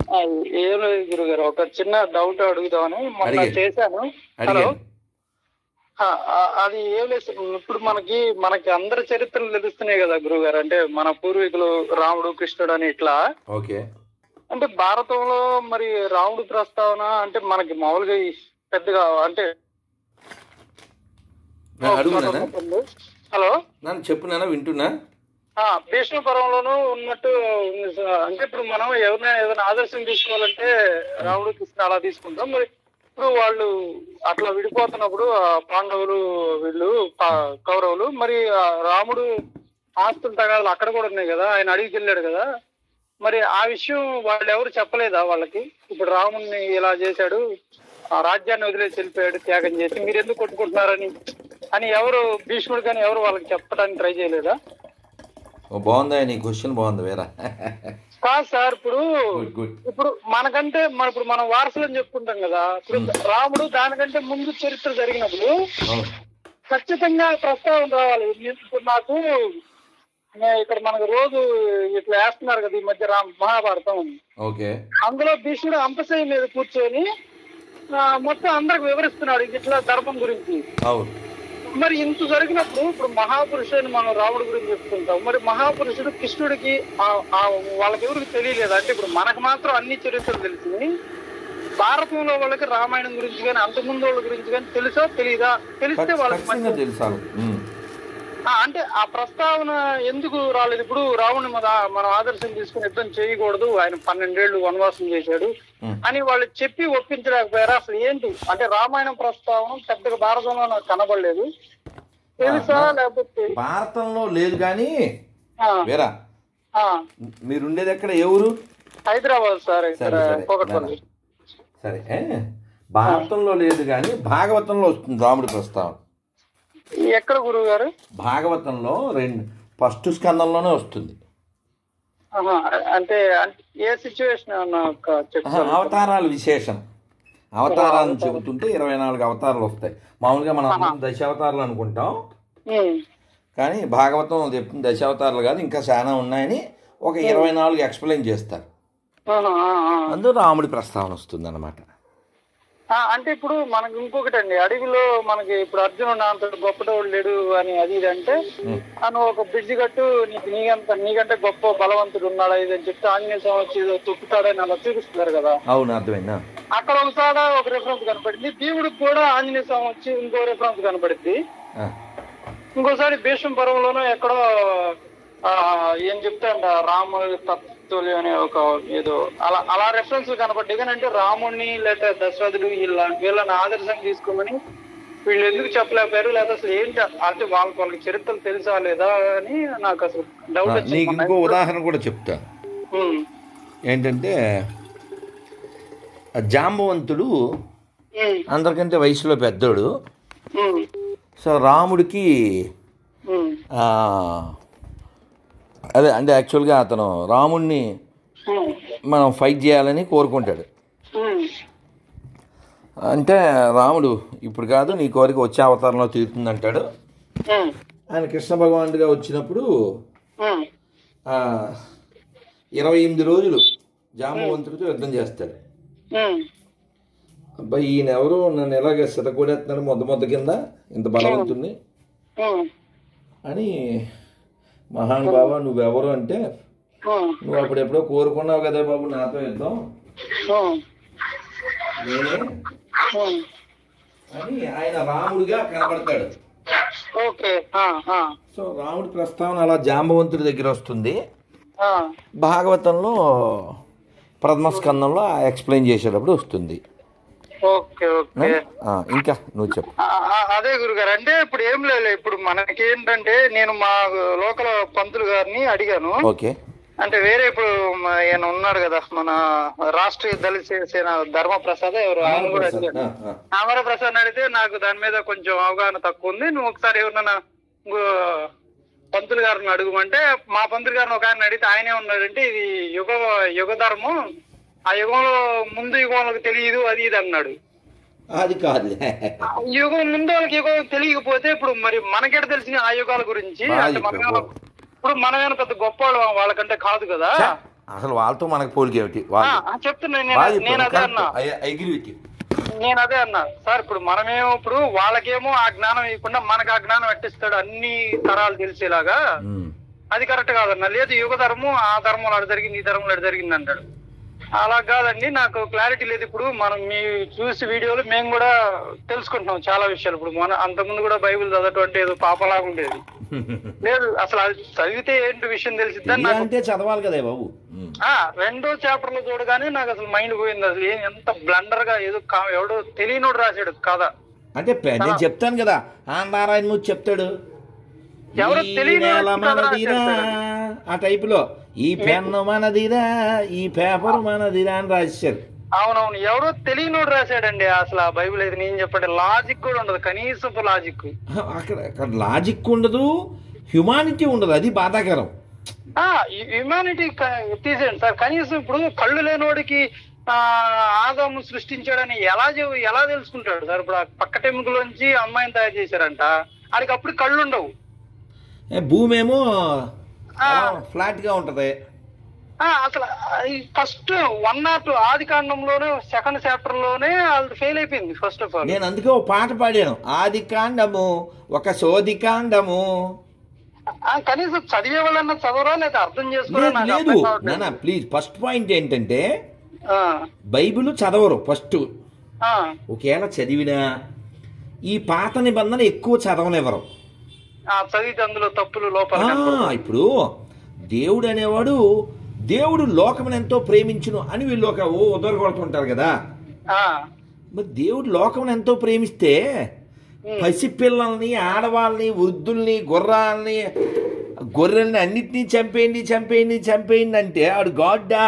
ఆ, ఏం లేదు గురుగారు ఒక చిన్న డౌట్ అడుగుదామని మొన్న అడిగండి. చేశాను హలో అడిగాను ఆ, ఆ, అది ఏం లేదు సార్. ఇప్పుడు మనకి మనకి అందరి చరిత్రలు తెలుస్తున్నాయి కదా గురుగారు అంటే మన పూర్వీకులు రాముడు కృష్ణుడు అని ఇట్లా ఓకే అంటే భారతంలో మరి రాముడు ప్రస్తావన అంటే మనకి మామూలుగా ఈ పెద్దగా అంటే నా అడుగునానా హలో నన్ను చెప్పు నాన్న వింటున్నా ఆ, భీష్మ పర్వంలోనూ ఉన్నట్టు ఉంది సార్. అంటే ఇప్పుడు మనం ఎవరినైనా ఏదైనా ఆదర్శం తీసుకోవాలంటే రాముడు కృష్ణ అలా తీసుకుంటాం మరి ఇప్పుడు వాళ్ళు అట్లా విడిపోతున్నప్పుడు ఆ పాండవులు వీళ్ళు పా- కౌరవులు మరి ఆ రాముడు ఆస్తులు తగాదాలు అక్కడ కూడా ఉన్నాయి కదా ఆయన అడిగికి వెళ్ళాడు కదా మరి ఆ విషయం వాళ్ళు ఎవరు చెప్పలేదా వాళ్ళకి ఇప్పుడు రాముడిని ఇలా చేశాడు ఆ రాజ్యాన్ని వదిలేసి వెళ్ళిపోయాడు త్యాగం చేసి మీరు ఎందుకు కొట్టుకుంటున్నారని అని ఎవరు భీష్ముడు కానీ ఎవరు వాళ్ళకి చెప్పడానికి ట్రై చేయలేదా ఓ బాగుందా నీ క్వశ్చన్ బాగుంది వేరా కాదు సార్ ఇప్పుడు గుడ్ గుడ్ ఇప్పుడు మనకంటే మన ఇప్పుడు మనం వారసులు అని చెప్పుకుంటాం కదా ఇప్పుడు రాముడు దానికంటే ముందు చరిత్ర జరిగినప్పుడు అవును ఖచ్చితంగా ప్రస్తావన రావాలి ఇప్పుడు నాకు నే- ఇక్కడ మనకు రోజు ఇట్లా వేస్తున్నారు కదా ఈ మధ్య రామ్ మహాభారతం ఓకే అందులో భీష్ముడు అంపశయ్య మీద కూర్చొని ఆ, మొత్తం అందరికి వివరిస్తున్నాడు ఇట్లా ధర్మం గురించి అవును మరి ఇంత జరిగినప్పుడు ఇప్పుడు మహాపురుషుని మనం రాముడి గురించి చెప్పుకుంటాం మరి మహాపురుషుడు కృష్ణుడికి ఆ- ఆ వాళ్ళకి ఎవరికి తెలియలేదు అంటే ఇప్పుడు మనకు మాత్రం అన్ని చరిత్రలు తెలిసింది భారతంలో వాళ్ళకి రామాయణం గురించి కానీ అంతకుముందు వాళ్ళ గురించి కానీ తెలుసా తెలీదా తెలిస్తే వాళ్ళకి ఖచ్చితంగా మంచిది. తెలుసాలి ఉమ్. ఆ, అంటే ఆ ప్రస్తావన ఎందుకు రాలేదు ఇప్పుడు రావణ్ణి మన మనం ఆదర్శం తీసుకుని యుద్ధం చేయకూడదు ఆయన పన్నెండేళ్లు వనవాసం చేశాడు ఉమ్. అని వాళ్ళు చెప్పి ఒప్పించలేకపోయారు అసలు ఏంటి అంటే రామాయణం ప్రస్తావన పెద్దగా భారతంలో నాకు కనబడలేదు తెలుసా లేకపోతే భారతంలో లేదు కానీ ఆ, వేరా ఆ, మీరుండేది ఎక్కడ ఏ ఊరు హైదరాబాద్ సార్ ఇక్కడ సరే సరే కోకట్పల్లి సరే ఏ? భారతంలో లేదు కానీ భాగవతంలో వస్తుంది రాముడి ప్రస్తావన ఎక్కడ గురువు గారు భాగవతంలో రెండు ఫస్ట్ స్కందంలోనే వస్తుంది ఆహా, అంటే అంటే ఏ సిచ్యువేషన్ నాకు ఆహా, చెప్తాను అవతారాలు విశేషం అవతారాలను చెబుతుంటే ఇరవై నాలుగు అవతారాలు వస్తాయి మామూలుగా మనం అందరం దశావతారాలు అనుకుంటాం ఉమ్, కానీ భాగవతం చెప్తుంది దశావతారాలు కాదు ఇంకా చాలా ఉన్నాయని ఒక ఇరవై నాలుగు ఎక్స్ప్లెయిన్ చేస్తారు ఆహా, ఆ, ఆ. అందులో రాముడి ప్రస్తావన వస్తుంది అనమాట ఆ, అంటే ఇప్పుడు మనకి ఇంకొకటి అండి అడవిలో మనకి ఇప్పుడు అర్జునుడు అంత గొప్పటోడు లేడు అని అది ఇది అంటే ఆ, నువ్వు ఒక బ్రిడ్జి కట్టు నీకు నీకంత నీకంటే గొప్ప బలవంతుడు ఉన్నాడా ఇది అని చెప్తే ఆంజనేయ స్వామి వచ్చి ఏదో తొక్కుతాడని అలా చూపిస్తున్నారు కదా అవును అర్థమైందా అక్కడ ఒకసారి ఒక రెఫరెన్స్ కనపడింది దేవుడికి కూడా ఆంజనేయ స్వామి వచ్చి ఇంకో రెఫరెన్స్ కనపడింది ఆ, ఇంకోసారి భీష్మ పర్వంలోనూ ఎక్కడో ఆ, ఏం చెప్తాంట రాముడి తత్తులు అనే ఒక ఏదో అలా అలా రెఫరెన్స్ కనపడ్డాయి కానీ అంటే రాముడిని లేకపోతే దశరథుడు వీళ్ళ వీళ్ళని ఆదర్శంగా తీసుకోమని వీళ్ళు ఎందుకు చెప్పలేకపోయారు లేదా అసలు ఏంటి అంటే వాళ్ళకి వాళ్ళకి చరిత్రలు తెలుసా లేదా అని నాకు అసలు డౌట్ ఆ, నీకు ఇంకో ఉదాహరణ కూడా చెప్తా ఉమ్, ఏంటంటే ఆ జాంబవంతుడు ఉమ్, అందరికంటే వయసులో పెద్దోడు ఉమ్, సో రాముడికి ఉమ్, ఆ, అదే అంటే యాక్చువల్గా అతను రాముడిని ఉమ్, మనం ఫైట్ చేయాలని కోరుకుంటాడు ఉమ్, అంటే రాముడు ఇప్పుడు కాదు నీ కోరిక వచ్చే అవతారంలో తీరుతుందంటాడు ఉమ్, ఆయన కృష్ణ భగవానుడిగా వచ్చినప్పుడు ఉమ్, ఆ, ఇరవై ఎనిమిది రోజులు జాంబవంతుడితో యుద్ధం చేస్తాడు ఉమ్, అబ్బాయి ఈయన ఎవరు నన్ను ఎలాగ సితకూడేస్తున్నాడు మొద్ద మొద్ద కింద ఇంత బలవంతుణ్ణి ఉమ్, అని మహానుభావ నువ్వెవరు అంటే ఉమ్, నువ్వు అప్పుడు ఎప్పుడో కోరుకున్నావు కదా బాబు నాతో యుద్ధం ఉమ్, నేనే ఉమ్. అని ఆయన రాముడిగా కనబడతాడు ఓకే ఆ, ఆ, సో రాముడి ప్రస్తావన అలా జాంబవంతుడి దగ్గర వస్తుంది ఆ. భాగవతంలో ప్రథమ స్కందంలో ఎక్స్ప్లెయిన్ చేసేటప్పుడు వస్తుంది ఓకే ఓకే ఆ, ఇంకా నువ్వు చెప్పు ఆ, ఆ, అదే గురుగారు అంటే ఇప్పుడు ఏం లేదు ఇప్పుడు మనకి ఏంటంటే నేను మా లోకల్ పంతులు గారిని అడిగాను ఓకే అంటే వేరే ఇప్పుడు మ- ఈయన ఉన్నాడు కదా మన రాష్ట్రీయ దళిత సేన ధర్మప్రసాద్ ఎవరు ఆయన కూడా అడిగాను ఆ, ఆ. అమర ప్రసాద్ అడిగితే నాకు దాని మీద కొంచెం అవగాహన తక్కువ ఉంది నువ్వు ఒకసారి ఎవరన్నా ఇంకో పంతులు గారిని అడుగుమంటే మా పంతులు గారిని ఒక ఆయన అడిగితే ఆయనే ఉన్నాడంటే ఇది యుగ యుగ ధర్మం ఆ యుగంలో ముందు యుగంలోకి తెలియదు అది ఇది అన్నాడు అది కాదులే యుగం ముందు వాళ్ళకి యుగం తెలియకపోతే ఇప్పుడు మరి మనకెట తెలిసిన ఆ యుగాల గురించి బాగా అంటే మనం చెప్పావు. ఇప్పుడు మనమేమైనా పెద్ద గొప్ప వాళ్ళకంటే కాదు కదా ఛ, అసలు వాళ్ళతో మనకు పోలిక ఏమిటి ఆ, వాళ్ళు ఆ, చెప్తున్నా బాగా నేను నేను చెప్పారు అదే అన్నా అగ్రి విత్ నేను అదే అన్నా సార్ ఇప్పుడు మనమేమో ఇప్పుడు వాళ్ళకేమో ఆ జ్ఞానం ఇవ్వకుండా మనకు ఆ జ్ఞానం ఎట్టిస్తాడు అన్ని తరాలు తెలిసేలాగా అది కరెక్ట్ కాదన్న లేదు యుగ ధర్మం ఆ ధర్మంలో అటు జరిగింది ఈ ధర్మంలో అటు జరిగింది అంటాడు అలా కాదండి నాకు క్లారిటీ లేదు ఇప్పుడు మనం మీ చూసి వీడియోలు మేము కూడా తెలుసుకుంటున్నాం చాలా విషయాలు ఇప్పుడు మన అంతకుముందు కూడా బైబిల్ చదవటం అంటే ఏదో పాపలాగా ఉండేది లేదు అసలు అది చదివితే ఏంటి విషయం తెలిసిద్దని నాకు అంటే చదవాలి కదా బాబు ఉమ్. ఆ రెండో చాప్టర్ లో చూడగానే నాకు అసలు మైండ్ పోయింది అసలు ఏ- ఎంత బ్లండర్ గా ఏదో కా- ఎవడో తెలియనోడు రాశాడు కథ అంటే పె- నేను చెప్తాను కదా ఆంధ్రారాయణ మూర్తి చెప్తాడు ఎవరో ఈ తెలియని నేల వ్యక్తి కదా మనదిరా ఆ టైపులో ఈ పెన్ను మనదిరా ఈ పేపర్ మనదిరా అని రాశారు అవునవును ఎవరో తెలియనోడు రాశాడండి అసలు ఆ బైబిల్ అయితే నేను చెప్పండి లాజిక్ కూడా ఉండదు కనీసపు లాజిక్ అక్కడ అక్కడ లాజిక్ ఉండదు హ్యుమానిటీ ఉండదు అది బాధాకరం ఆ హ్యుమానిటీ తీసేయండి సార్ కనీసం ఇప్పుడు కళ్ళు లేనోడికి ఆ ఆదాము సృష్టించాడని ఎలా చె- ఎలా తెలుసుకుంటాడు సార్ ఇప్పుడు ఆ పక్క టెముకలోంచి అమ్మాయిని తయారు చేశారంట ఆడికి అప్పుడు కళ్ళు ఉండవు ఏ, భూమి ఏమో ఆ. ఫ్లాట్ గా ఉంటది ఆ, అసలు ఫస్ట్ వన్ నాట్ ఆది కాండంలోనే సెకండ్ చాప్టర్ లోనే వాళ్ళు ఫెయిల్ అయిపోయింది ఫస్ట్ ఆఫ్ ఆల్ నేను అందుకే ఓ పాట పాడాను ఆది కాండము ఒక సోది కాండము కనీసం చదివే వాళ్ళన్నా చదవరా లేదా అర్థం చేసుకోరా లేదు నాకు లేదు అర్థం కావట్లేదు. నాన్న ప్లీజ్ ఫస్ట్ పాయింట్ ఏంటంటే ఆ, బైబిల్ చదవరు ఫస్ట్ ఆ, ఒకవేళ చదివినా ఈ పాత నిబంధన ఎక్కువ చదవనివ్వరు ఆ, చదివితే అందులో తప్పులు లోపాలు ఆ, కనపడతాయి. ఇప్పుడు దేవుడు అనేవాడు దేవుడు లోకమును ఎంతో ప్రేమించును అని వీళ్ళు ఒక ఓ ఉదరగొడుతుంటారు కదా ఆ, మరి దేవుడు లోకమును ఎంతో ప్రేమిస్తే పసిపిల్లల్ని ఆడవాళ్ళని వృద్ధుల్ని గుర్రాలని గొర్రెల్ని అన్నిటినీ చంపేయండి చంపేయండి చంపేయండి అంటే ఆడు గాడ్డా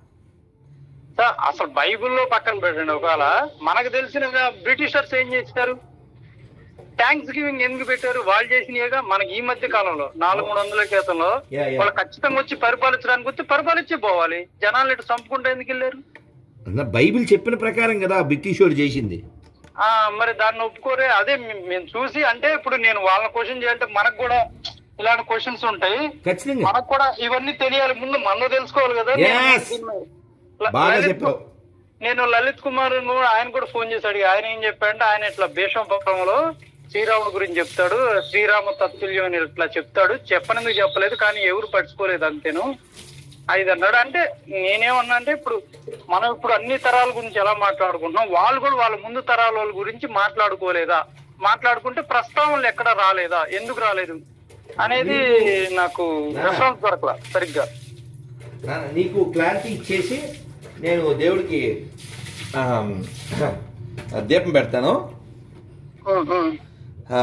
సార్ అసలు బైబిల్లో పక్కన పెట్టండి ఒకవేళ మనకు తెలిసిన బ్రిటిషర్స్ ఏం చేస్తారు థ్యాంక్స్ గివింగ్ ఎందుకు పెట్టారు వాళ్ళు చేసినవిగా మనకి ఈ మధ్య కాలంలో నాలుగు మూడు వందల క్రితంలో Yeah, yeah. వాళ్ళు ఖచ్చితంగా వచ్చి పరిపాలించడానికి వచ్చి పరిపాలించే పోవాలి జనాలు ఇటు చంపుకుంటే ఎందుకు వెళ్ళారు అన్న బైబిల్ చెప్పిన ప్రకారం కదా బ్రిటిష్ వాడు చేసింది ఆ మరి దాన్ని ఒప్పుకోరే అదే మే- మేము చూసి అంటే ఇప్పుడు నేను వాళ్ళని క్వశ్చన్ చేయాలంటే మనకు కూడా ఇలాంటి క్వశ్చన్స్ ఉంటాయి ఖచ్చితంగా మనకు కూడా ఇవన్నీ తెలియాలి ముందు మనం తెలుసుకోవాలి కదా నేను Yes. దీన్ని- ల- బాగా లలిత్ చెప్పావు నేను లలిత్ కుమార్ కూడా ఆయన కూడా ఫోన్ చేశాడు ఆయన ఏం చెప్పాడంటే ఆయన ఇట్లా భీష్మపురంలో శ్రీరాముడు గురించి చెప్తాడు శ్రీరామ తత్తుల్యం అని ఇట్లా చెప్తాడు చెప్పనందుకు చెప్పలేదు కానీ ఎవరు పట్టుకోలేదు అంతేను అది అన్నాడు అంటే నేనేమన్నా అంటే ఇప్పుడు మనం ఇప్పుడు అన్ని తరాల గురించి ఎలా మాట్లాడుకుంటున్నాం వాళ్ళు కూడా వాళ్ళ ముందు తరాల వాళ్ళ గురించి మాట్లాడుకోలేదా మాట్లాడుకుంటే ప్రస్తావనలు ఎక్కడ రాలేదా ఎందుకు రాలేదు అనేది నాకు రెఫరెన్స్ దొరకలా సరిగ్గా నాన్న, నీకు క్లారిటీ ఇచ్చేసి నేను దేవుడికి ఆమ్, దీపం పెడతాను ఉమ్, ఉమ్, ఆ,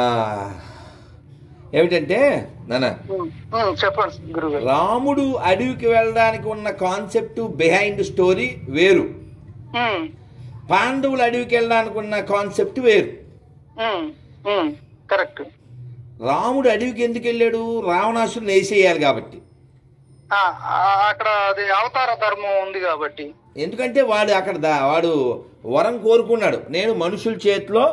ఏమిటంటే నాన్న ఉమ్, ఉమ్, చెప్పండి గురువు గారు రాముడు అడవికి వెళ్ళడానికి ఉన్న కాన్సెప్ట్ బిహైండ్ స్టోరీ వేరు ఉమ్, పాండవులు అడవికి వెళ్ళడానికి ఉన్న కాన్సెప్ట్ వేరు ఉమ్, ఉమ్, కరెక్ట్ రాముడు అడవికి ఎందుకు వెళ్ళాడు రావణాసురుని వేసేయాలి కాబట్టి ఆ, ఆ, అక్కడ అది అవతార ధర్మం ఉంది కాబట్టి ఎందుకంటే వాడు అక్కడ దా- వాడు వరం కోరుకున్నాడు నేను మనుషుల చేతిలో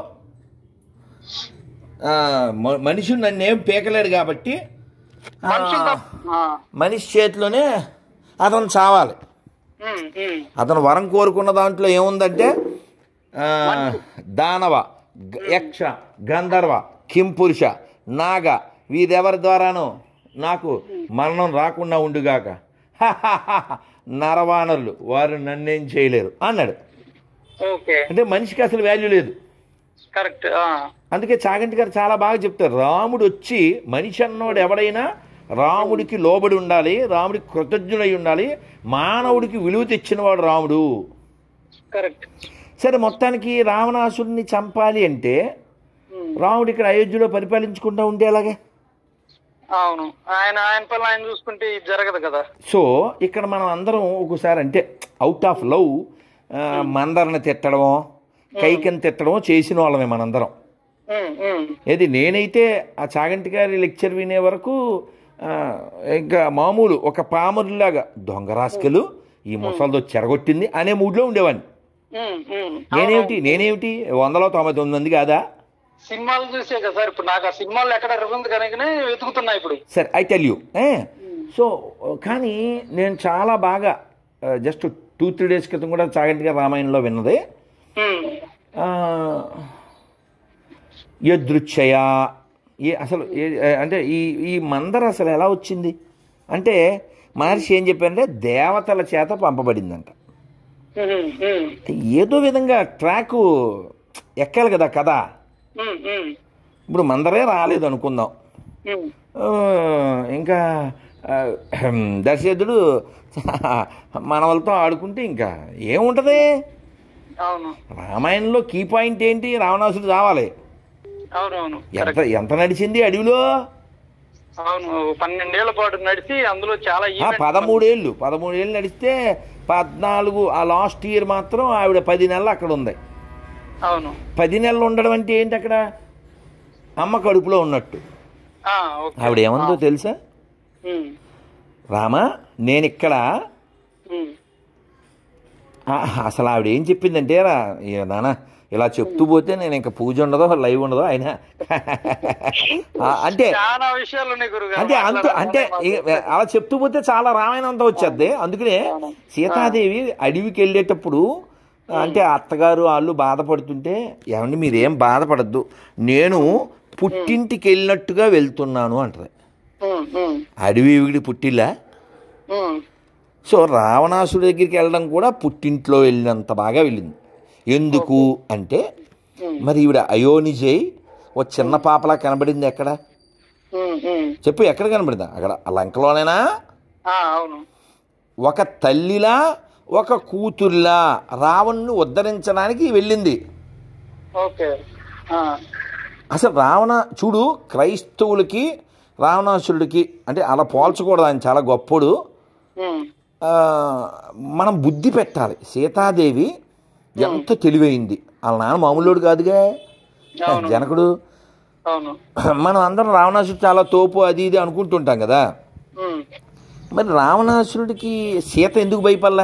ఆ, మ- మనిషి నన్నేం పీకలేడు కాబట్టి ఆ, మనుషులు తప్ప- ఆ, మనిషి చేతిలోనే అతను చావాలి ఉమ్, ఉమ్, అతను వరం కోరుకున్న దాంట్లో ఏముందంటే ఆ, దానవ గ- యక్ష గంధర్వ కింపురుష నాగ వీరెవరి ద్వారానో నాకు మరణం రాకుండా ఉండుగాక నరవానరులు వారు నన్నేం చేయలేరు అన్నాడు ఓకే అంటే మనిషికి అసలు వాల్యూ లేదు కరెక్ట్ ఆ, అందుకే చాగంటి గారు చాలా బాగా చెప్తారు రాముడు వచ్చి మనిషి అన్నోడు ఎవడైనా రాముడికి లోబడి ఉండాలి రాముడికి కృతజ్ఞుడై ఉండాలి మానవుడికి విలువ తెచ్చినవాడు రాముడు కరెక్ట్ సరే మొత్తానికి రావణాసుడిని చంపాలి అంటే ఉమ్, రాముడు ఇక్కడ అయోధ్యలో పరిపాలించుకుంటూ ఉండేలాగే అవును ఆయన ఆయన పనులు ఆయన చూసుకుంటే ఇది జరగదు కదా సో ఇక్కడ మనం అందరం ఒకసారి అంటే అవుట్ ఆఫ్ లవ్ మందరని తిట్టడమో కైకని తిట్టడమో చేసిన వాళ్ళమే మనందరం ఉమ్, ఉమ్, ఏది నేనైతే ఆ చాగంటి గారి లెక్చర్ వినే వరకు ఆ, ఇంకా మామూలు ఒక పామరులాగా దొంగ రాసుకలు ఈ ముసలితో చెరగొట్టింది అనే మూడ్లో ఉండేవాడిని ఉమ్, ఉమ్. నేనేమిటి నేనేమిటి వందలో తొంభై తొమ్మిది మంది కాదా సినిమాలు చూసే కదా సార్ ఇప్పుడు నాకు ఆ సినిమాలు ఎక్కడ రివ్వంది కనుకనే వెతుకుతున్నా ఇప్పుడు సరే ఐ టెల్ యూ సో కానీ నేను చాలా బాగా జస్ట్ టూ త్రీ డేస్ క్రితం కూడా చాగంటి గారి రామాయణంలో విన్నది ఉమ్, ఆ, యదృచ్ఛయ ఏ అసలు ఏ- అంటే ఈ ఈ మందర అసలు ఎలా వచ్చింది అంటే మహర్షి ఏం చెప్పారంటే దేవతల చేత పంపబడిందంట ఉమ్, ఉమ్, ఏదో విధంగా ట్రాకు ఎక్కాలి కదా కథ ఉమ్, ఉమ్, ఇప్పుడు మందరే రాలేదు అనుకుందాం ఉమ్, ఆ, ఇంకా ఆ, దశరథుడు మనవలతో ఆడుకుంటే ఇంకా ఏముంటుంది అవును రామాయణంలో కీ పాయింట్ ఏంటి రావణాసుడు రావాలి అవునవును ఎంత ఎంత నడిచింది అడవిలో అవును పన్నెండేళ్ల పాటు నడిచి అందులో చాలా ఆ, ఈవెంట్స్ పదమూడేళ్ళు పదమూడేళ్ళు నడిస్తే పద్నాలుగు ఆ లాస్ట్ ఇయర్ మాత్రం ఆవిడ పది నెలలు అక్కడ ఉంది అవును పది నెలలు ఉండడం అంటే ఏంటి అక్కడ అమ్మ కడుపులో ఉన్నట్టు ఆ, ఓకే. ఆవిడ ఏమందో తెలుసా ఉమ్, రామా నేను ఇక్కడ ఉమ్, ఆ, అసలు ఆవిడ ఏం చెప్పిందంటే రా ఇక నాన్న ఇలా చెప్తూ పోతే నేను ఇంకా పూజ ఉండదో లైవ్ ఉండదో అయినా ఆ, అంటే చాలా విషయాలు ఉన్నాయి గురుగారు అంటే అంత అంటే ఇక అలా చెప్తూ పోతే చాలా రామాయణం అంతా వచ్చేది అందుకనే సీతాదేవి అడవికి వెళ్ళేటప్పుడు అంటే అత్తగారు వాళ్ళు బాధపడుతుంటే ఏమండి మీరేం బాధపడద్దు నేను పుట్టింటికి వెళ్ళినట్టుగా వెళ్తున్నాను అంటది ఉమ్, ఉమ్, అడవి విడి పుట్టిల్లా ఉమ్, సో రావణాసుడి దగ్గరికి వెళ్ళడం కూడా పుట్టింట్లో వెళ్ళినంత బాగా వెళ్ళింది ఎందుకు అంటే ఉమ్, మరి ఈవిడ అయోనిజై ఓ చిన్న పాపలా కనబడింది ఎక్కడ ఉమ్, ఉమ్. చెప్పు ఎక్కడ కనబడిందా అక్కడ ఆ లంకలోనేనా ఆ, అవును ఒక తల్లిలా ఒక కూతుర్లా రావణ్ణి ఉద్ధరించడానికి వెళ్ళింది ఓకే ఆ, అసలు రావణ చూడు క్రైస్తవులకి రావణాసురుడికి అంటే అలా పోల్చకూడదు ఆయన చాలా గొప్పడు ఉమ్, ఆ, మనం బుద్ధి పెట్టాలి సీతాదేవి ఎంత తెలివైంది వాళ్ళ నాన్న మామూలుడు కాదుగా అవును. జనకుడు అవును మనం అందరం రావణాసురుడు చాలా తోపు అది ఇది అనుకుంటుంటాం కదా ఉమ్, మరి రావణాసురుడికి సీత ఎందుకు భయపడలా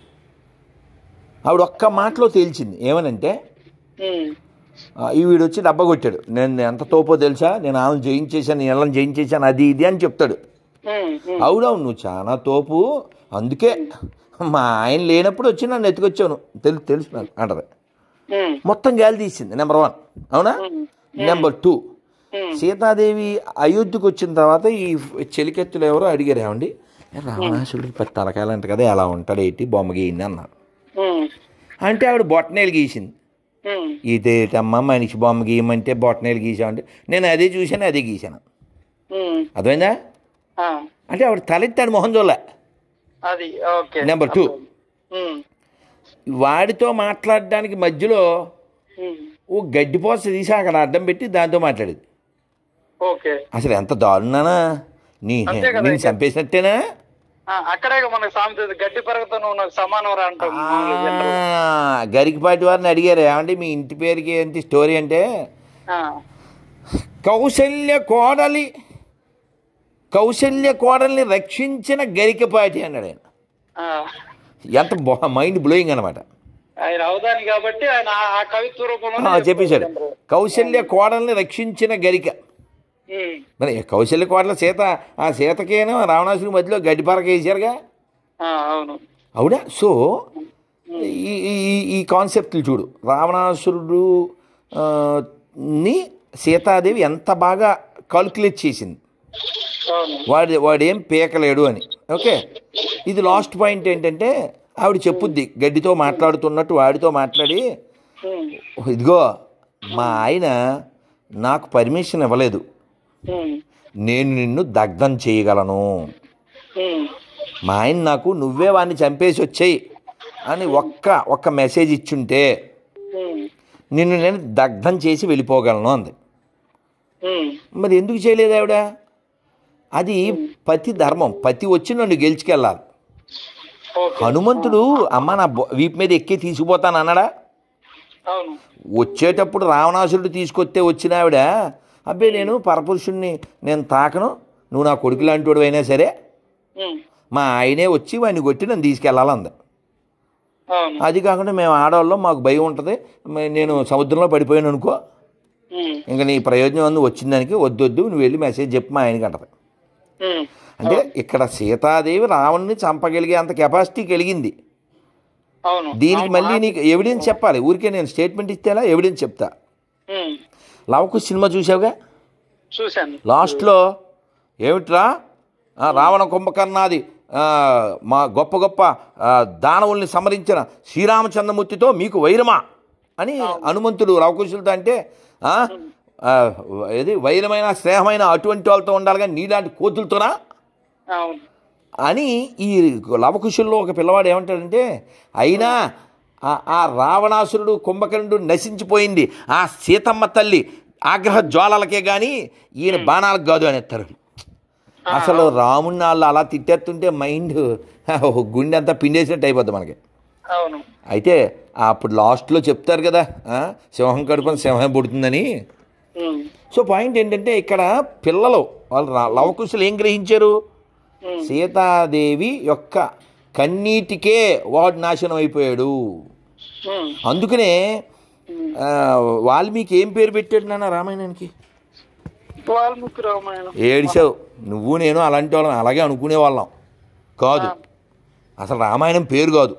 ఆవిడ ఒక్క మాటలో తేల్చింది ఏమనంటే ఉమ్, ఆ, ఈ వీడు వచ్చి డబ్బా కొట్టాడు నేను ఎంత తోపో తెలుసా నేను ఆమెను జయించేశాను నేను ఎలా జయించేశాను అది ఇది అని చెప్తాడు ఉమ్, ఉమ్. అవునవును నువ్వు చాలా తోపు అందుకే మా ఆయన లేనప్పుడు వచ్చి నన్ను ఎత్తుకొచ్చాను తెలుసు తెలుసు నాకు అంటది ఉమ్, మొత్తం గాలి తీసింది నెంబర్ వన్ అవునా నెంబర్ టూ ఉమ్. సీతాదేవి అయోధ్యకు వచ్చిన తర్వాత ఈ చెలికెత్తులు ఎవరో అడిగారు ఏమండి రావణాసుడు పది తలకాయలంట కదా ఎలా ఉంటాడు ఏంటి బొమ్మ గీయింది అన్నారు ఉమ్, అంటే ఆవిడ బొట్టనేలు గీసింది ఉమ్. ఇదేటమ్మా మనిషి బొమ్మ గీయమంటే బొట్టనేలు గీసామంటే నేను అదే చూశాను అదే గీశాను ఉమ్, అర్థమైందా ఆ, అంటే ఆవిడ తలెత్తాడు మొహం చూడలే అది ఓకే నెంబర్ టూ ఉమ్, వాడితో మాట్లాడడానికి మధ్యలో ఉమ్, ఓ గడ్డిపోస తీసి అక్కడ అడ్డం పెట్టి దాంతో మాట్లాడేది ఓకే అసలు ఎంత దారుణానా నీ అంతే కదా నేను ఇంకా. చంపేసినట్టేనా ఆ, అక్కడే మనకు సామెత ఉంది, గడ్డి పరగతో నువ్వు నాకు సమానం రా అంటాం మామూలుగా general. ఆ, గరికపాటి వారిని అడిగారు ఏమంటే మీ ఇంటి పేరుకి ఏంటి స్టోరీ అంటే ఆ, కౌశల్య కోడలి కౌశల్య కోడల్ని రక్షించిన గరికపాటి అన్నాడు ఆయన ఆ. ఎంత బా- మైండ్ బ్లోయింగ్ అనమాట ఆయన అవదాని కాబట్టి ఆయన ఆ- ఆ కవిత్వ రూపంలో చెప్పేశాడు కౌశల్య కోడల్ని రక్షించిన గరిక మరి కౌశల్య కోడల సీత ఆ సీతకేనో రావణాసుడి మధ్యలో గడ్డిపరక వేసారుగా అవును అవునా సో ఈ ఈ- ఈ కాన్సెప్ట్లు చూడు రావణాసురుడు ఆ, ని సీతాదేవి ఎంత బాగా కాల్కులేట్ చేసింది అవును వాడి వాడేం పీకలేడు అని ఓకే ఇది లాస్ట్ పాయింట్ ఏంటంటే ఆవిడ చెప్పుద్ది గడ్డితో మాట్లాడుతున్నట్టు వాడితో మాట్లాడి ఉమ్, ఇదిగో మా ఆయన నాకు పర్మిషన్ ఇవ్వలేదు ఉమ్, నేను నిన్ను దగ్ధం చేయగలను ఉమ్, మా ఆయన నాకు నువ్వే వాడిని చంపేసి వచ్చేయి అని ఒక్క ఒక్క మెసేజ్ ఇచ్చుంటే ఉమ్, నిన్ను నేను దగ్ధం చేసి వెళ్ళిపోగలను అంది ఉమ్, మరి ఎందుకు చేయలేదు ఆవిడ అది పతి ధర్మం పతి వచ్చి నన్ను గెలుచుకెళ్ళాలి ఓకే హనుమంతుడు అమ్మ నా బొ- వీపు మీద ఎక్కి తీసుకుపోతాను అన్నాడా అవును వచ్చేటప్పుడు రావణాసురుడు తీసుకొస్తే వచ్చిన ఆవిడ అబ్బే నేను పరపురుషుణ్ణి నేను తాకను నువ్వు నా కొడుకు లాంటి వాడు అయినా సరే ఉమ్, మా ఆయనే వచ్చి వాడిని కొట్టి నన్ను తీసుకెళ్ళాలంది అవును అది కాకుండా మేము ఆడవాళ్ళం మాకు భయం ఉంటుంది మే- నేను సముద్రంలో పడిపోయాను అనుకో ఉమ్, ఇంకా నీ ప్రయోజనం అందు వచ్చిన దానికి వద్దొద్దు నువ్వు వెళ్ళి మెసేజ్ చెప్పు మా ఆయనకి అంటది ఉమ్, అంటే ఇక్కడ సీతాదేవి రావణ్ణి చంపగలిగే అంత కెపాసిటీ కలిగింది అవును దీనికి మళ్ళీ నీకు ఎవిడెన్స్ చెప్పాలి ఊరికే నేను స్టేట్మెంట్ ఇస్తేలా ఎవిడెన్స్ చెప్తా ఉమ్, లవకు సినిమా చూసావుగా చూశాను లాస్ట్లో ఏమిట్రా ఆ, రావణ కుంభకర్ణాది ఆ, మా గొప్ప గొప్ప ఆ, దానవుల్ని సమరించిన శ్రీరామచంద్రమూర్తితో మీకు వైరమా అని హనుమంతుడు లవకుశులతో అంటే ఆ, ఆ, ఏది వైరమైన స్నేహమైన అటువంటి వాళ్ళతో ఉండాలి కానీ నీలాంటి కోతులతోనా అవును అని ఈ లవకుశుల్లో ఒక పిల్లవాడు ఏమంటాడంటే అయినా ఆ- ఆ రావణాసురుడు కుంభకర్ణుడు నశించిపోయింది ఆ సీతమ్మ తల్లి ఆగ్రహ జ్వాలలకే కానీ ఈయన బాణాలకు కాదు అని ఎత్తారు అసలు రాముడిని వాళ్ళు అలా తిట్టేస్తుంటే మైండ్ గుండె అంతా పిండేసినట్టు అయిపోద్ది మనకి అవును అయితే అప్పుడు లాస్ట్లో చెప్తారు కదా ఆ, సింహం కడుపున సింహం పుడుతుందని ఉమ్, సో పాయింట్ ఏంటంటే ఇక్కడ పిల్లలు వాళ్ళు రా- లవకుశులు ఏం గ్రహించారు ఉమ్, సీతాదేవి యొక్క కన్నీటికే వాడు నాశనం అయిపోయాడు ఉమ్, అందుకనే ఆ, వాల్మీకి ఏం పేరు పెట్టాడు నాన్న రామాయణానికి వాల్మీకి రామాయణం ఏడిచావు నువ్వు నేను అలాంటి వాళ్ళం అలాగే అనుకునే వాళ్ళం కాదు అసలు రామాయణం పేరు కాదు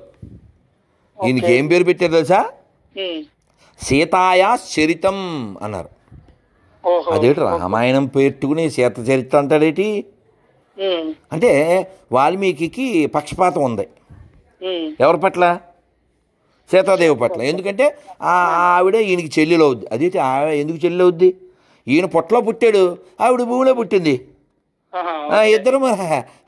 ఈయనకి ఏం పేరు పెట్టారు తెలుసా ఉమ్, సీతాయా చరితం అన్నారు ఓహో అదేంటి రామాయణం పెట్టుకుని సీత చరిత్ర అంటాడేటి ఉమ్, అంటే వాల్మీకి పక్షపాతం ఉంది ఉమ్, ఎవరి పట్ల సీతాదేవి పట్ల ఎందుకంటే ఆ ఆవిడ ఈయనకి చెల్లెలు అవుద్ది అదేంటి ఆవిడ ఎందుకు చెల్లెలు అవుద్ది ఈయన పొట్టలో పుట్టాడు ఆవిడ భూమిలో పుట్టింది ఆహా, ఆ, ఇద్దరు మరి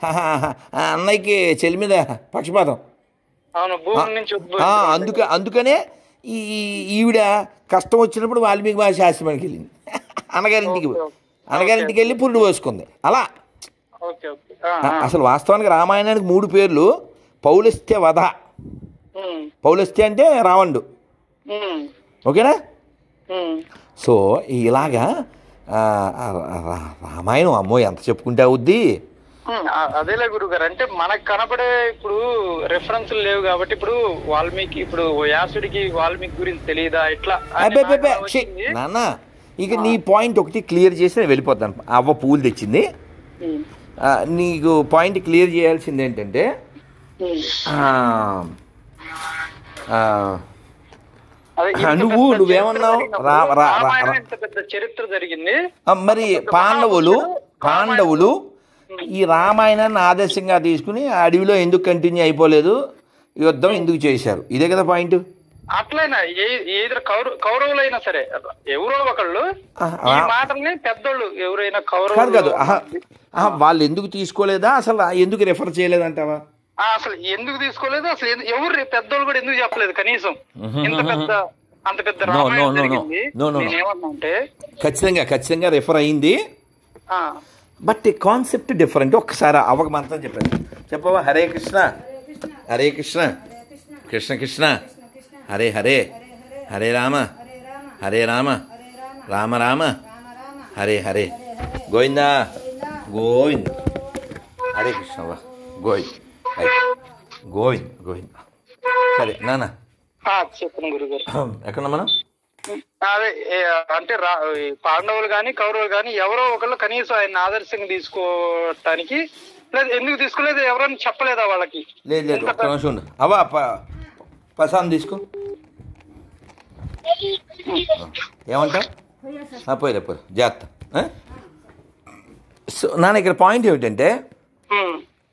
ఆ అన్నయ్యకి చెల్లి మీద పక్షపాతం అవును భూమి నుంచి ఆ, ఉద్భవించిన అందుక అందుకనే ఈ ఈ- ఈవిడ కష్టం వచ్చినప్పుడు వాల్మీకి మహర్షి ఆశ్రమానికి వెళ్ళింది అన్నగారింటికి ఓకే, ఓకే. అన్నగారింటికి వెళ్ళి పురుడు పోసుకుంది అలా ఓకే ఓకే ఆ, ఆ, ఆ, అసలు వాస్తవానికి రామాయణానికి మూడు పేర్లు పౌలస్త్య వధ ఉమ్, పౌలస్త్య అంటే రావణుడు ఉమ్, ఓకేనా ఉమ్, సో ఇలాగా ఆ, ఆ, రా- రామాయణం అమ్మో ఎంత చెప్పుకుంటే అవుద్ది ఉమ్, ఆ- అదేలే గురువు గారు అంటే మనకు కనపడే ఇప్పుడు రెఫరెన్స్లు లేవు కాబట్టి ఇప్పుడు వాల్మీకి ఇప్పుడు వ్యాసుడికి వాల్మీకి గురించి తెలియదా ఇట్లా అని అబ్బే నాకు అబ్బే వచ్చింది. నాన్న ఇక నీ పాయింట్ ఒకటి క్లియర్ చేసి నేను వెళ్ళిపోతాను అవ్వ పూలు తెచ్చింది ఉమ్, ఆ, నీకు పాయింట్ క్లియర్ చేయాల్సింది ఏంటంటే ఉమ్. ఆ, ఆ, అదే ఇంత నువ్వు పెద్ద నువ్వేమన్నావు? చరిత్ర రా- రా- రా- రామాయణం రా. ఇంత పెద్ద చరిత్ర జరిగింది ఆ, మరి పాండవులు పాండవులు ఈ రామాయణాన్ని ఆదర్శంగా తీసుకుని ఆ అడవిలో ఎందుకు కంటిన్యూ అయిపోలేదు యుద్ధం ఎందుకు చేశారు ఇదే కదా పాయింట్ అట్లయినా ఏ ఏదో కౌర కౌరవులైనా సరే ఎవరో ఒకళ్ళు ఆ, ఈ ఆ. మాటల్ని పెద్దోళ్ళు ఎవరైనా కాదు కాదు కౌరవులు ఆహా, ఆహా, వాళ్ళు ఎందుకు తీసుకోలేదా అసలు ఎందుకు రెఫర్ చేయలేదంటావా ఆ, అసలు ఎందుకు తీసుకోలేదు అసలు ఎందు- ఎవరు పెద్దోళ్ళు కూడా ఎందుకు చెప్పలేదు కనీసం ఇంత పెద్ద అంత పెద్ద No, no, Ramayanam no, no. జరిగింది No, no, no. నేనేమన్నా అంటే ఖచ్చితంగా ఖచ్చితంగా రెఫర్ అయింది ఆ, బట్ కాన్సెప్ట్ డిఫరెంట్ ఒక్కసారి అవక మంత్రం చెప్పండి చెప్పవా హరే కృష్ణ హరే కృష్ణ కృష్ణ కృష్ణ హరే హరే హరే రామ హరే రామ రామ రామ హరే హరే గోవిందా గోవింద్ హరే కృష్ణ వా గోవింద్ రైట్. గోవింద్ గోవింద్ సరే నాన్న ఆ, చెప్పండి గురుగారు ఎక్కడ మనం అదే ఏ, అంటే రా- ఈ పాండవులు గాని కౌరవులు గాని ఎవరో ఒకళ్ళు కనీసం ఆయన ఆదర్శంగా తీసుకోవటానికి లేదు ఎందుకు తీసుకోలేదు ఎవరైనా చెప్పలేదా వాళ్ళకి లేదు లేదు ఒక్క నిమిషం ఉండు అవా ప పసాన్ తీసుకో ఏమంటావు ఆ, పోయిలే పోయి జాగ్రత్త ఆ? సో నాన్న ఇక్కడ పాయింట్ ఏమిటంటే ఉమ్,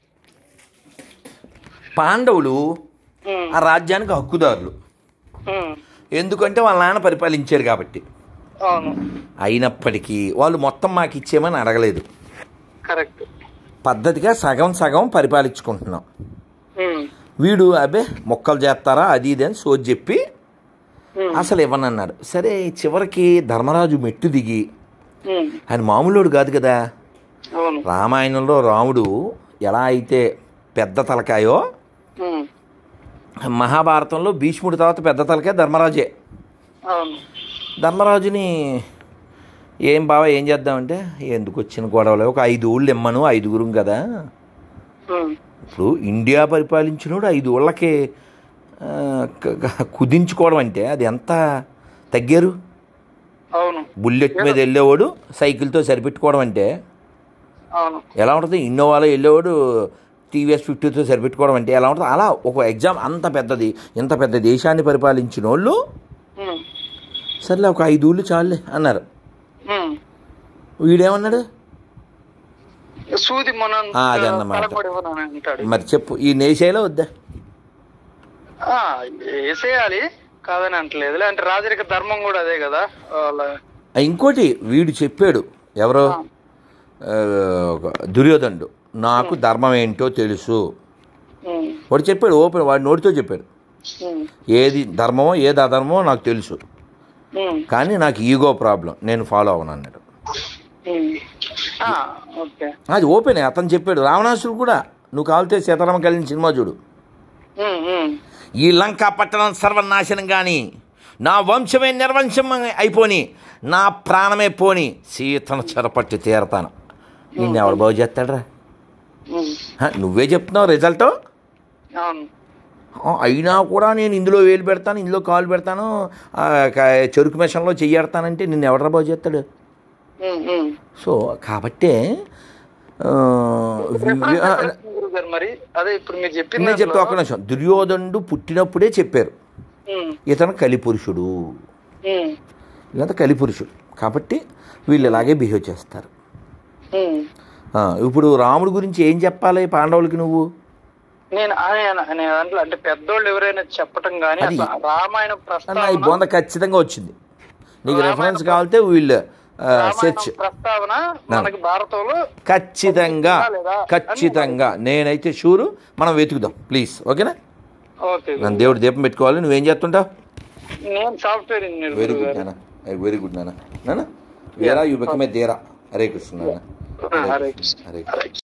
పాండవులు ఉమ్, ఆ రాజ్యానికి హక్కుదారులు ఉమ్, ఎందుకంటే వాళ్ళ నాన్న పరిపాలించారు కాబట్టి అవును అయినప్పటికీ వాళ్ళు మొత్తం మాకు ఇచ్చేయమని అడగలేదు కరెక్ట్ పద్ధతిగా సగం సగం పరిపాలించుకుంటున్నాం ఉమ్, వీడు అబ్బే మొక్కలు చేస్తారా అది ఇది అని సోది చెప్పి ఉమ్, అసలు ఇవ్వనన్నాడు సరే చివరికి ధర్మరాజు మెట్టు దిగి ఉమ్, ఆయన మామూలుడు కాదు కదా అవును రామాయణంలో రాముడు ఎలా అయితే పెద్ద తలకాయో ఉమ్, మహాభారతంలో భీష్ముడి తర్వాత పెద్ద తలకాయ ధర్మరాజే అవును ధర్మరాజుని ఏం బావా ఏం చేద్దామంటే ఎందుకు వచ్చిన గొడవలు ఒక ఐదు ఊళ్ళు ఇమ్మను ఐదుగురం కదా ఉమ్, ఇప్పుడు ఇండియా పరిపాలించినోడు ఐదు ఊళ్ళకి ఆ, క- క- కుదించుకోవడం అంటే అది ఎంత తగ్గారు అవును బుల్లెట్ మీద వెళ్ళేవాడు సైకిల్తో సరిపెట్టుకోవడం అంటే అవును ఎలా ఉంటుంది ఇన్నోవాలో వెళ్ళేవాడు టీవీఎస్ ఫిఫ్టీతో సరిపెట్టుకోవడం అంటే ఎలా ఉంటుంది అలా ఒక ఎగ్జామ్ అంత పెద్దది ఇంత పెద్ద దేశాన్ని పరిపాలించిన వాళ్ళు ఉమ్, సర్లే ఒక ఐదు ఊళ్ళు చాలులే అన్నారు ఉమ్. వీడేమన్నాడు సూది మన ఆ, అదన్నమాట. తలకొడివ్వనని అంటాడు మరి చెప్పు ఈ నేసేలో వద్దా ఆ, వేసేయాలి కాదని అంటలేదు అంటే రాజరిక ధర్మం కూడా అదే కదా వాళ్ళ ఆ, ఇంకోటి వీడు చెప్పాడు ఎవరో ఆ, ఒక దుర్యోధనుడు నాకు ధర్మం ఏంటో తెలుసు ఉమ్, వాడు చెప్పాడు ఓపెన్ వాడి నోటితో చెప్పాడు ఉమ్, ఏది ధర్మమో ఏది అధర్మమో నాకు తెలుసు ఉమ్, కానీ నాకు ఈగో ప్రాబ్లం నేను ఫాలో అవను అన్నాడు ఉమ్. ఆ, ఓకే అది ఓపెన్ అతను చెప్పాడు రావణాసుడు కూడా నువ్వు కావాలితే సీతారామ కలిగిన సినిమా చూడు ఉమ్, ఉమ్, ఈ లంకా పట్టణం సర్వనాశనం కానీ నా వంశమే నిర్వంశం అయిపోని నా ప్రాణమే పోని సీతను చెరపట్టి తీరతాను నిన్ను ఎవడు బాగు చేస్తాడరా ఉమ్. హ, నువ్వే చెప్తున్నావు రిజల్ట్ అవును అయినా కూడా నేను ఇందులో వేలు పెడతాను ఇందులో కాలు పెడతాను ఆ, క- చెరుకు మిషన్లో చెయ్యడతానంటే నిన్ను ఎవడరా బాగు చేస్తాడు ఉమ్, ఉమ్. సో కాబట్టే ఆ, వి- ఆ, గురుగారు మరి అదే ఇప్పుడు మీరు చెప్పింది నేను చెప్తా ఒక్క నిమిషం దుర్యోధనుడు పుట్టినప్పుడే చెప్పారు ఉమ్, ఇతను కలిపురుషుడు ఉమ్, ఇదంతా కలిపురుషుడు కాబట్టి వీళ్ళు ఇలాగే బిహేవ్ చేస్తారు ఉమ్. ఆ, ఇప్పుడు రాముడి గురించి ఏం చెప్పాలి పాండవులకి నువ్వు నేను ఆయన నేను దాంట్లో అంటే పెద్దోళ్ళు ఎవరైనా చెప్పటం కానీ అది- అసలు రామాయణ అన్న ఈ ప్రస్తావన బొంద ఖచ్చితంగా వచ్చింది నీకు రెఫరెన్స్ కావాలితే వీళ్ళు రామాయణం సెర్చ్ ప్రస్తావన మనకి భారతంలో ఖచ్చితంగా లేదా? ఖచ్చితంగా నేనైతే షూరు మనం వెతుకుదాం ప్లీజ్ ఓకేనా ఓకే నన్ను దేవుడు దీపం పెట్టుకోవాలి నువ్వేం చేస్తుంటావు నేను సాఫ్ట్వేర్ ఇంజనీర్ వెరీ గుడ్ నాన్న వెరీ గుడ్ నాన్న నాన్న వేరా యూ బికమ్ ఏ దేరా హరే కృష్ణ నాన్న హరే కృష్ణ హరే హరే కృష్ణ